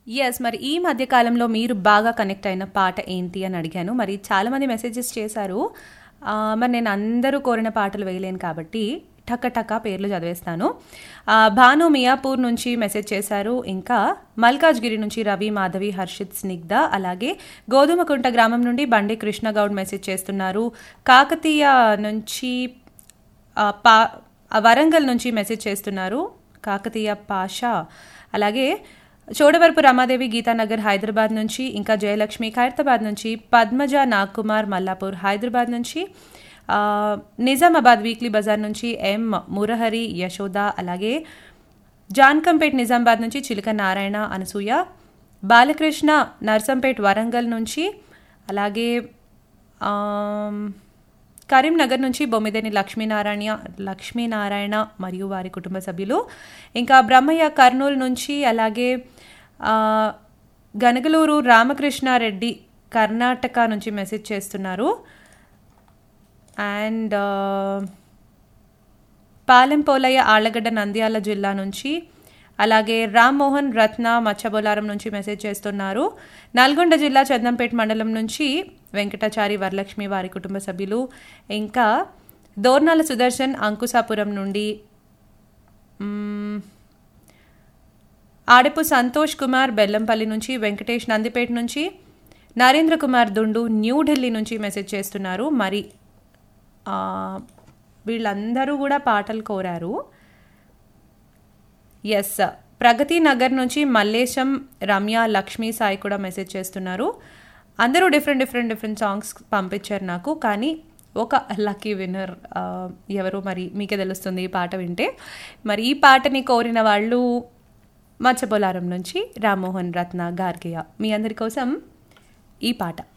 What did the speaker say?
yes మరి ఈ మధ్య కాలంలో మీరు బాగా కనెక్ట్ అయిన పాట ఏంటి అని అడిగాను మరి చాలామంది మెసేజెస్ చేశారు ఆ, మరి నేను అందరూ కోరిన పాటలు వేయలేను కాబట్టి టక్క టక్క పేర్లు చదివేస్తాను ఆ, భాను మియాపూర్ నుంచి మెసేజ్ చేశారు ఇంకా మల్కాజ్గిరి నుంచి రవి మాధవి హర్షిత్ స్నిగ్ధ అలాగే గోధుమకుంట గ్రామం నుండి బండి కృష్ణగౌడ్ మెసేజ్ చేస్తున్నారు కాకతీయ నుంచి ఆ, పా ఆ, వరంగల్ నుంచి మెసేజ్ చేస్తున్నారు కాకతీయ పాషా అలాగే చోడవరపు రమాదేవి గీతానగర్ హైదరాబాద్ నుంచి ఇంకా జయలక్ష్మి ఖైరతాబాద్ నుంచి పద్మజ నాగ్కుమార్ మల్లాపూర్ హైదరాబాద్ నుంచి ఆ, నిజామాబాద్ వీక్లీ బజార్ నుంచి ఎం మురహరి యశోద అలాగే జాన్కంపేట్ నిజామాబాద్ నుంచి చిలక నారాయణ అనసూయ బాలకృష్ణ నర్సంపేట్ వరంగల్ నుంచి అలాగే ఆమ్, కరీంనగర్ నుంచి బొమ్మిదేని లక్ష్మీనారాయణ లక్ష్మీనారాయణ మరియు వారి కుటుంబ సభ్యులు ఇంకా బ్రహ్మయ్య కర్నూలు నుంచి అలాగే ఆ, గనగలూరు రామకృష్ణారెడ్డి కర్ణాటక నుంచి మెసేజ్ చేస్తున్నారు అండ్ పాలెంపోలయ్య ఆళ్లగడ్డ నంద్యాల జిల్లా నుంచి అలాగే రామ్మోహన్ రత్న మచ్చబొలారం నుంచి మెసేజ్ చేస్తున్నారు నల్గొండ జిల్లా చందంపేట మండలం నుంచి వెంకటాచారి వరలక్ష్మి వారి కుటుంబ సభ్యులు ఇంకా దోర్నాల సుదర్శన్ అంకుశాపురం నుండి మ్మ్, ఆడపు సంతోష్ కుమార్ బెల్లంపల్లి నుంచి వెంకటేష్ నందిపేట నుంచి నరేంద్ర కుమార్ దుండు న్యూఢిల్లీ నుంచి మెసేజ్ చేస్తున్నారు మరి ఆ, వీళ్ళందరూ కూడా పాటలు కోరారు ఎస్ ప్రగతి నగర్ నుంచి మల్లేశం రమ్య లక్ష్మీ సాయి కూడా మెసేజ్ చేస్తున్నారు అందరూ డిఫరెంట్ డిఫరెంట్ డిఫరెంట్ సాంగ్స్ పంపించారు నాకు కానీ ఒక లక్కీ విన్నర్ ఎవరు మరి మీకే తెలుస్తుంది ఈ పాట వింటే మరి ఈ పాటని కోరిన వాళ్ళు మచ్చబొలారం నుంచి రామ్మోహన్ రత్న గార్గియ మీ అందరి కోసం ఈ పాట